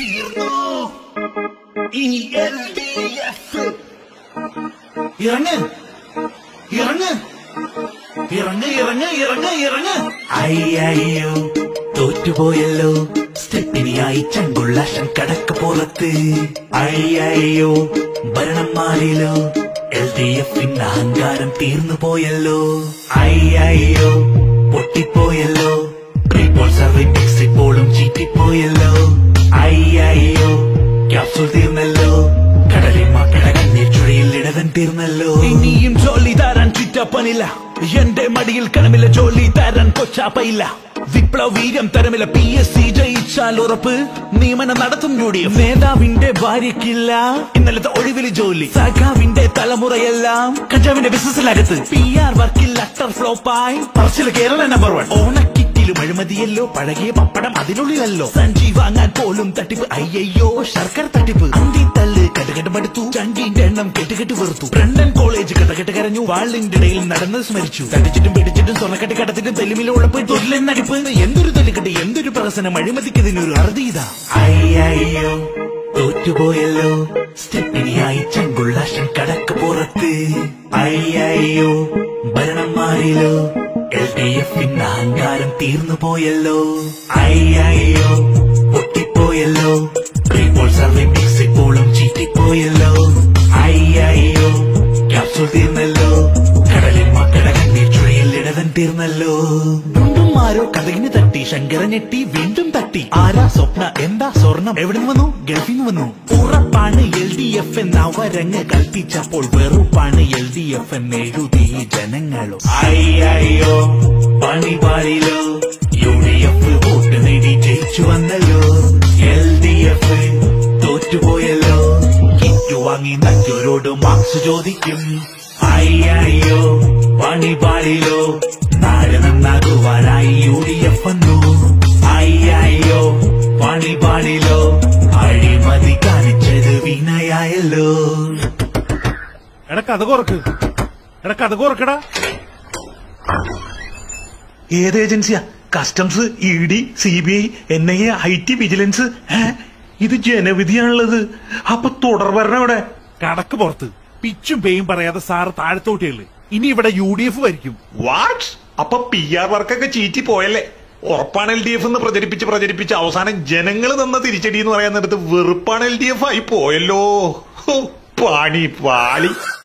തീർന്നു ഈ L D F ഇറങ്ങ് ഇറങ്ങ് ഇറങ്ങ് ഇറങ്ങ് ഇറങ്ങ് ഇറങ്ങ് അയ്യോ തോറ്റുപോയല്ലോ സ്റ്റെപ്പിനിയായി ചങ്കുള്ള കടക്ക് പുറത്ത് അയ്യോ ഭരണം മാറിയല്ലോ എൽ ഡി എഫിന്റെ അഹങ്കാരം തീർന്നു പോയല്ലോ അയ്യോ പൊട്ടിപ്പോയല്ലോ പ്രീപോൾ സർവേ എക്സിറ്റ് പോളും ചീറ്റിപ്പോയല്ലോ അയ്യോ ക്യാപ്സൂൾ തീർന്നല്ലോ കടലിൽ മക്കള കണ്ണീർ ചുഴിയിൽ ഇടവൻ തീർന്നല്ലോ ഇനിയും ജോലി തരാൻ ചുറ്റപ്പനില്ല എന്റെ മടിയിൽ കടമില്ല ജോലി തരാൻ കൊച്ചാപ്പയില്ല വിപ്ലവ വീര്യം തരമില്ല പി എസ് സി ജയിച്ചാൽ ഉറപ്പ് നിയമനം നടത്തും യു ഡി എഫ് നേതാവിന്റെ ഭാര്യയ്ക്കില്ല ഇന്നലത്തെ ഒഴിവിൽ ജോലി സഖാവിന്റെ തലമുറയെല്ലാം കഞ്ചാവിന്റെ ബിസിനസ്സിലകത്ത് പി ആർ വർക്കിൽ അട്ടർ ഫ്ലോപ്പായി പറച്ചിൽ കേരള നമ്പർ വൺ ഓണക്കിറ്റിലും അഴിമതിയല്ലോ പഴകിയ പപ്പടം അതിനുള്ളിലല്ലോ സഞ്ചി വാങ്ങാൻ പോലും തട്ടിപ്പ് അയ്യയ്യോ ശർക്കര തട്ടിപ്പ് അന്തി തല്ല് കെട്ടുകെട്ട് മടുത്തു ചങ്കിന്റെ എണ്ണം കെട്ടുകെട്ട് വെറുത്തു ബ്രണ്ടൻ കോളേജ് കെട്ടകെട്ട് കരഞ്ഞു വാളിന്റെ ഇടയിൽ നടന്നത് സ്മരിച്ചു തടിച്ചിട്ടും പിടിച്ചിട്ടും സ്വർണ്ണക്കെട്ട് കടത്തിട്ടും തെല്ലുമിലുള്ളപ്പോൾ തൊഴിലെന്ന് നടിപ്പ് എന്തൊരു തൊലിക്കെട്ട് എന്തൊരു പ്രഹസനം അഴിമതിക്കതിനൊരു അറുതിയിതാ അയ്യോ തോറ്റുപോയല്ലോ സ്റ്റെപ്പിനിയായി ചങ്കുള്ള കടക്ക് പുറത്ത് അയ്യോ ഭരണം മാറിയല്ലോ എൽ ഡി എഫിന്റെ അഹങ്കാരം തീർന്നു പോയല്ലോ അയ്യോ പൊട്ടിപ്പോയല്ലോ പ്രീപോൾ സർവേ മിക്സ് ഇപ്പോഴും ചീറ്റിപ്പോയല്ലോ അയ്യോ ക്യാപ്സൂൾ തീർന്നല്ലോ കടലിൽ മക്കളെ കണ്ണീർ ചുഴയിൽ ഇടവൻ തീർന്നല്ലോ വീണ്ടും ആരോ കഥകിന് തട്ടി ശങ്കര ഞെട്ടി വീണ്ടും തട്ടി ആരാ സ്വപ്ന എന്താ സ്വർണം എവിടെ നിന്ന് വന്നു ഗൾഫിൽ നിന്ന് വന്നു ഉറപ്പാണ് എൽ ഡി എഫ് എന്ന് അവരങ്ങ് കൽപ്പിച്ചപ്പോൾ വെറുപ്പാണ് എൽ ഡി എഫ് എന്ന് എഴുതി ജനങ്ങളോ അയ്യോ പണി പാടിലോ യു ഡി എഫ് വോട്ട് നേടി ജയിച്ചു വന്നല്ലോ എൽ ഡി എഫ് തോറ്റുപോയല്ലോ കിറ്റു വാങ്ങി നറ്റോരോട് മാർക്സ് ചോദിക്കും അയ്യോ പണി പാടിലോ നാട് നന്നാകുവാനായി യു ഡി എഫ് വന്നു അയ്യോ പണി പാടിലോ അഴിമതി കാണിച്ചത് വിനയായല്ലോ എടാ കഥ കുറക്ക് എടാ കഥ കുറക്കടാ ഏത് ഏജൻസിയാ customs E D C B I N I A I T vigilance ഏ? ഇത് ജനവിധിയാണുള്ളത് അപ്പൊ തുടർഭരണം ഇവിടെ കടക്ക് പുറത്ത് പിച്ചും പേയും പറയാതെ സാറ് താഴത്തോട്ടിയല്ലേ ഇനി ഇവിടെ യു ഡി എഫ് ഭരിക്കും വാട്ട് അപ്പൊ പി ആർ വർക്കൊക്കെ ചീറ്റി പോയല്ലേ ഉറപ്പാണ് എൽ ഡി എഫ് എന്ന് പ്രചരിപ്പിച്ച് പ്രചരിപ്പിച്ച് അവസാനം ജനങ്ങൾ തന്ന തിരിച്ചടി എന്ന് പറയാൻ നേരത്ത് വെറുപ്പാണ് എൽ ഡി എഫ് ആയി പോയല്ലോ ഹോ, പണി പാളി